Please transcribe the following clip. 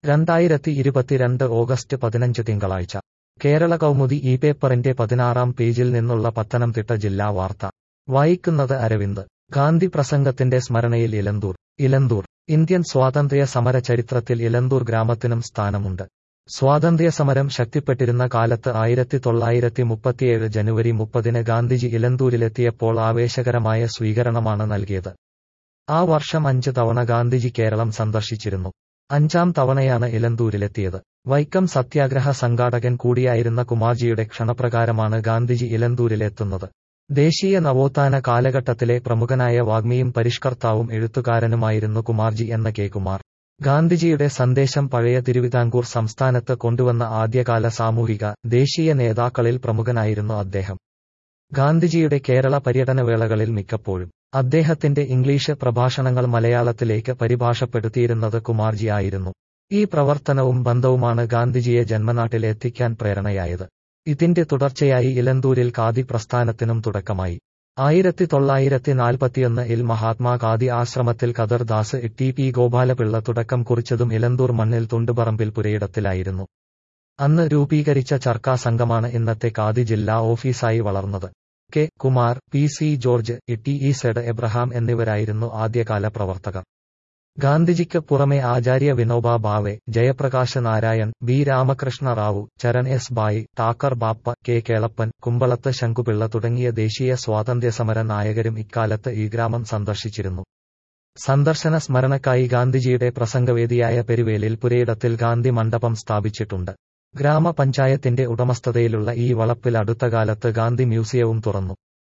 രണ്ടായിരത്തി ഇരുപത്തിരണ്ട് ഓഗസ്റ്റ് പതിനഞ്ച് തിങ്കളാഴ്ച കേരള കൗമുദി ഈ പേപ്പറിന്റെ പതിനാറാം പേജിൽ നിന്നുള്ള പത്തനംതിട്ട ജില്ലാ വാർത്ത വായിക്കുന്നത് അരവിന്ദ് ഗാന്ധി പ്രസംഗത്തിന്റെ സ്മരണയിൽ ഇലന്തൂർ ഇലന്തൂർ ഇന്ത്യൻ സ്വാതന്ത്ര്യ സമര ചരിത്രത്തിൽ ഇലന്തൂർ ഗ്രാമത്തിനും സ്ഥാനമുണ്ട് സ്വാതന്ത്ര്യസമരം ശക്തിപ്പെട്ടിരുന്ന കാലത്ത് ആയിരത്തി തൊള്ളായിരത്തി മുപ്പത്തിയേഴ് ജനുവരി മുപ്പതിന് ഗാന്ധിജി ഇലന്തൂരിലെത്തിയപ്പോൾ ആവേശകരമായ സ്വീകരണമാണ് നൽകിയത് ആ വർഷം അഞ്ച് തവണ ഗാന്ധിജി കേരളം സന്ദർശിച്ചിരുന്നു അഞ്ചാം തവണയാണ് ഇലന്തൂരിലെത്തിയത് വൈക്കം സത്യാഗ്രഹ സംഘാടകൻ കൂടിയായിരുന്ന കുമാർജിയുടെ ക്ഷണപ്രകാരമാണ് ഗാന്ധിജി ഇലന്തൂരിലെത്തുന്നത് ദേശീയ നവോത്ഥാന കാലഘട്ടത്തിലെ പ്രമുഖനായ വാഗ്മിയും പരിഷ്കർത്താവും എഴുത്തുകാരനുമായിരുന്നു കുമാർജി എന്ന കെ കുമാർ ഗാന്ധിജിയുടെ സന്ദേശം പഴയ തിരുവിതാംകൂർ സംസ്ഥാനത്ത് കൊണ്ടുവന്ന ആദ്യകാല സാമൂഹിക ദേശീയ നേതാക്കളിൽ പ്രമുഖനായിരുന്നു അദ്ദേഹം ഗാന്ധിജിയുടെ കേരള പര്യടനവേളകളിൽ മിക്കപ്പോഴും അദ്ദേഹത്തിന്റെ ഇംഗ്ലീഷ് പ്രഭാഷണങ്ങൾ മലയാളത്തിലേക്ക് പരിഭാഷപ്പെടുത്തിയിരുന്നത് കുമാർജി ആയിരുന്നു ഈ പ്രവർത്തനവും ബന്ധവുമാണ് ഗാന്ധിജിയെ ജന്മനാട്ടിൽ എത്തിക്കാൻ പ്രേരണയായത് ഇതിന്റെ തുടർച്ചയായി ഇലന്തൂരിൽ ഖാദി പ്രസ്ഥാനത്തിനും തുടക്കമായി ആയിരത്തി തൊള്ളായിരത്തി നാൽപ്പത്തിയൊന്ന് ഇൽ മഹാത്മാ ഖാദി ആശ്രമത്തിൽ ഖദർ ദാസ് ടി പി ഗോപാലപിള്ള തുടക്കം കുറിച്ചതും ഇലന്തൂർ മണ്ണിൽ തുണ്ടുപറമ്പിൽ പുരയിടത്തിലായിരുന്നു അന്ന് രൂപീകരിച്ച ചർക്കാ സംഘമാണ് ഇന്നത്തെ ഖാദി ജില്ലാ ഓഫീസായി വളർന്നത് K Kumar P C George T E Z Abraham എന്നിവരായിരുന്നു ആദ്യകാല പ്രവർത്തകർ ഗാന്ധിജിക്ക് പുറമെ Acharya Vinoba Bhave Jayaprakash Narayan B Ramakrishna Rao Charan S Bai Thakkar Bappa K Kelappan കുമ്പളത്ത് Shankupillai തുടങ്ങിയ ദേശീയ സ്വാതന്ത്ര്യസമര നായകരും ഇക്കാലത്ത് ഈ ഗ്രാമം സന്ദർശിച്ചിരുന്നു സന്ദർശന സ്മരണക്കായി ഗാന്ധിജിയുടെ പ്രസംഗവേദിയായ പെരുവേലിൽ പുരയിടത്തിൽ ഗാന്ധി മണ്ഡപം സ്ഥാപിച്ചിട്ടുണ്ട് ഗ്രാമപഞ്ചായത്തിന്റെ ഉടമസ്ഥതയിലുള്ള ഈ വളപ്പിൽ അടുത്ത കാലത്ത് ഗാന്ധി മ്യൂസിയവും തുറന്നു